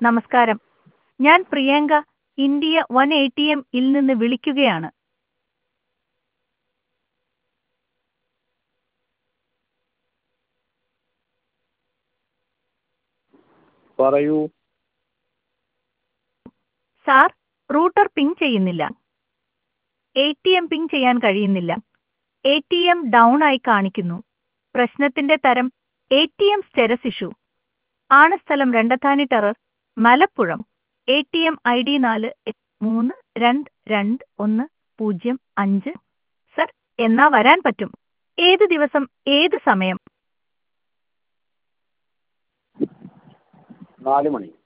നമസ്കാരം ഞാൻ Priyanka India one A T M ഇൽ നിന്ന് വിളിക്കുകയാണ് പറയൂ സാർ റൂട്ടർ പിങ് ചെയ്യുന്നില്ല എ ടി എം പിങ് ചെയ്യാൻ കഴിയുന്നില്ല എ ടി എം ഡൗൺ ആയി കാണിക്കുന്നു പ്രശ്നത്തിന്റെ തരം A T M status issue ആണ് സ്ഥലം രണ്ടത്താനി ടെറർ Malappuram A T M I D നാല് മൂന്ന് രണ്ട് രണ്ട് ഒന്ന് പൂജ്യം അഞ്ച് സർ എന്നാ വരാൻ പറ്റും ഏത് ദിവസം ഏത് സമയം നാല് മണി